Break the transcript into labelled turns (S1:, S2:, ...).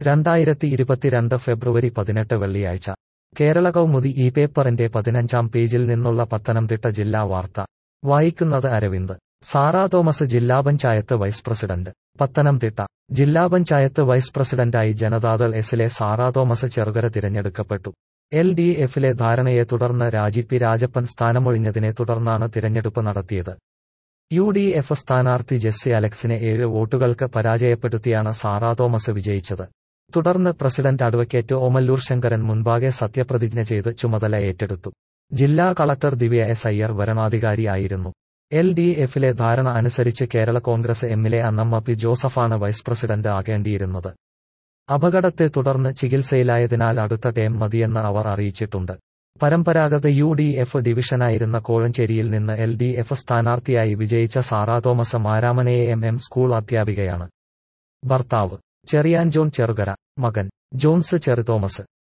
S1: രണ്ടായിരത്തി ഇരുപത്തിരണ്ട് ഫെബ്രുവരി പതിനെട്ട് വെള്ളിയാഴ്ച കേരള കൗമുദി ഈ പേപ്പറിന്റെ പതിനഞ്ചാം പേജിൽ നിന്നുള്ള പത്തനംതിട്ട ജില്ലാ വാർത്ത വായിക്കുന്നത് അരവിന്ദ് സാറാ തോമസ് ജില്ലാ പഞ്ചായത്ത് വൈസ് പ്രസിഡന്റ് പത്തനംതിട്ട ജില്ലാ പഞ്ചായത്ത് വൈസ് പ്രസിഡന്റായി ജനതാദൾ എസിലെ സാറാ തോമസ് ചെറുകര തിരഞ്ഞെടുക്കപ്പെട്ടു എൽ ഡി എഫിലെ ധാരണയെ തുടർന്ന് രാജി പി രാജപ്പൻ സ്ഥാനമൊഴിഞ്ഞതിനെ തുടർന്നാണ് തിരഞ്ഞെടുപ്പ് നടത്തിയത് യു ഡി എഫ് സ്ഥാനാർത്ഥി ജെസ്സി അലക്സിനെ ഏഴ് വോട്ടുകൾക്ക് പരാജയപ്പെടുത്തിയാണ് സാറാ തോമസ് വിജയിച്ചത് തുടർന്ന് പ്രസിഡന്റ് അഡ്വക്കേറ്റ് ഓമല്ലൂർ ശങ്കരൻ മുൻപാകെ സത്യപ്രതിജ്ഞ ചെയ്ത് ചുമതല ഏറ്റെടുത്തു ജില്ലാ കളക്ടർ ദിവ്യ എസ് അയ്യർ വരണാധികാരിയായിരുന്നു എൽ ഡി എഫിലെ ധാരണ അനുസരിച്ച് കേരള കോൺഗ്രസ് എമ്മിലെ അന്നമ്മ പി ജോസഫാണ് വൈസ് പ്രസിഡന്റ് ആകേണ്ടിയിരുന്നത് അപകടത്തെ തുടർന്ന് ചികിത്സയിലായതിനാൽ അടുത്ത ടേം മതിയെന്ന് അവർ അറിയിച്ചിട്ടുണ്ട് പരമ്പരാഗത യു ഡി എഫ് ഡിവിഷനായിരുന്ന കോഴഞ്ചേരിയിൽ നിന്ന് എൽ ഡി എഫ് സ്ഥാനാർത്ഥിയായി വിജയിച്ച സാറാ തോമസ് മാരാമനയെ എം എം സ്കൂൾ അധ്യാപികയാണ് ഭർത്താവ് ചെറിയാൻ ജോൺ ചെറുകര മകൻ ജോൺസ് ചെറു തോമസ്